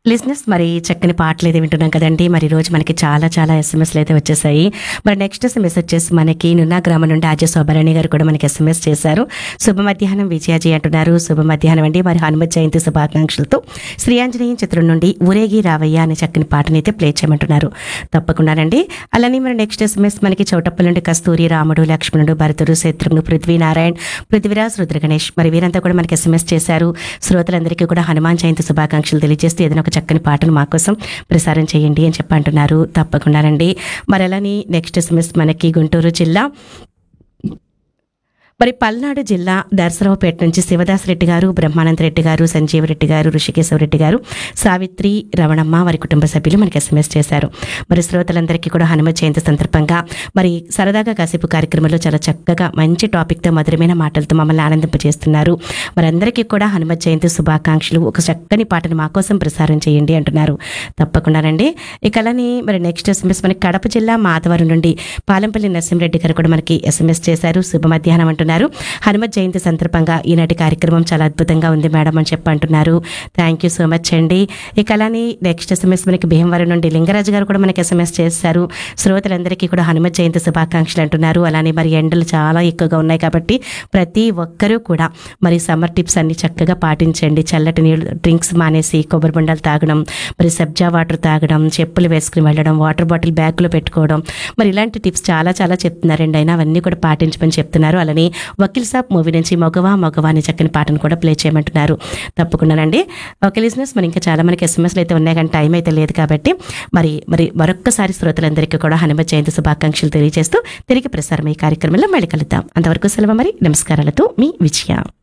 లిజినెస్ మరి చక్కని పాటలు అయితే వింటున్నాం కదండి మరి ఈ రోజు మనకి చాలా చాలా ఎస్ఎంఎస్లు అయితే వచ్చేసాయి మరి నెక్స్ట్ ఎస్ఎంఎస్ వచ్చేసి మనకి నున్నా గ్రామం నుండి అజయ్ శోభరణి గారు కూడా మనకి ఎస్ఎంఎస్ చేశారు శుభ మధ్యాహ్నం విజయాజీ అంటున్నారు శుభ మధ్యాహ్నం అండి మరి హనుమత్ జయంతి శుభాకాంక్షలతో శ్రీ ఆంజనేయం చిత్రం నుండి ఊరేగి రావయ్య అనే చక్కని పాటని అయితే ప్లే చేయమంటున్నారు తప్పకుండానండి అలానే మరి నెక్స్ట్ ఎస్ఎంఎస్ మనకి చౌటప్పల్ నుండి కస్తూరి రాముడు లక్ష్మణుడు భరతుడు శత్రుఘ్నుడు పృథ్వీనారాయణ పృథ్వీరాజ్ రుద్ర గణేష్ మరి వీరంతా కూడా మనకి ఎస్ఎంఎస్ చేశారు శ్రోతలందరికీ కూడా హనుమాన్ జయంతి శుభాకాంక్షలు తెలియజేస్తూ ఏదైనా ఒక చక్కని పాటను మా కోసం ప్రసారం చేయండి అని చెప్పి అంటున్నారు తప్పకుండానండి మరి అలానే నెక్స్ట్ ఎస్ఎంఎస్ మనకి గుంటూరు జిల్లా మరి పల్నాడు జిల్లా దర్శరావుపేట నుంచి శివదాస్ రెడ్డి గారు బ్రహ్మానంద రెడ్డి గారు సంజీవ రెడ్డి గారు ఋషికేశ్వర రెడ్డి గారు సావిత్రి రమణమ్మ వారి కుటుంబ సభ్యులు మనకి ఎస్ఎంఎస్ చేశారు మరి శ్రోతలందరికీ కూడా హనుమ జయంతి సందర్భంగా మరి సరదాగా కాసేపు కార్యక్రమంలో చాలా చక్కగా మంచి టాపిక్తో మధురమైన మాటలతో మమ్మల్ని ఆనందింపజేస్తున్నారు మరి అందరికీ కూడా హనుమ జయంతి శుభాకాంక్షలు ఒక చక్కని పాటను మా కోసం ప్రసారం చేయండి అంటున్నారు తప్పకుండానండి ఇక అలానే మరి నెక్స్ట్ ఎస్ఎంఎస్ మనకి కడప జిల్లా మాధవరం నుండి పాలంపల్లి నరసింహరెడ్డి గారు కూడా మనకి ఎస్ఎంఎస్ చేశారు శుభ మధ్యాహ్నం అంటున్నారు హనుమత్ జయంతి సందర్భంగా ఈనాటి కార్యక్రమం చాలా అద్భుతంగా ఉంది మేడం అని చెప్పి అంటున్నారు థ్యాంక్ యూ సో మచ్ అండి ఇక అలానే నెక్స్ట్ ఎస్ఎంఎస్ మనకి భీమవరం నుండి లింగరాజు గారు కూడా మనకి ఎస్ఎంఎస్ చేశారు శ్రోతలందరికీ కూడా హనుమత్ జయంతి శుభాకాంక్షలు అంటున్నారు అలానే మరి ఎండలు చాలా ఎక్కువగా ఉన్నాయి కాబట్టి ప్రతి ఒక్కరూ కూడా మరి సమ్మర్ టిప్స్ అన్ని చక్కగా పాటించండి చల్లటి నీళ్ళు డ్రింక్స్ మానేసి కొబ్బరి బొండాలు తాగడం మరి సబ్జా వాటర్ తాగడం చెప్పులు వేసుకుని వెళ్ళడం వాటర్ బాటిల్ బ్యాగ్లో పెట్టుకోవడం మరి ఇలాంటి టిప్స్ చాలా చాలా చెప్తున్నారండి అయినా అవన్నీ కూడా పాటించమని చెప్తున్నారు అలానే వకీల్ సాబ్ మూవీ నుంచి మగవా మగవా అనే చక్కని పాటను కూడా ప్లే చేయమంటున్నారు తప్పకుండానండి ఓకే లిజినెస్ మరి ఇంకా చాలా మనకి ఎస్ఎంఎస్లు అయితే ఉన్నాయి కానీ టైం అయితే లేదు కాబట్టి మరి మరి మరొక్కసారి శ్రోతలందరికీ కూడా హనుమ జయంతి శుభాకాంక్షలు తెలియజేస్తూ తిరిగి ప్రసారం ఈ కార్యక్రమంలో మళ్ళీ కలుద్దాం అంతవరకు సెలవు మరి నమస్కారాలతో మీ విజయ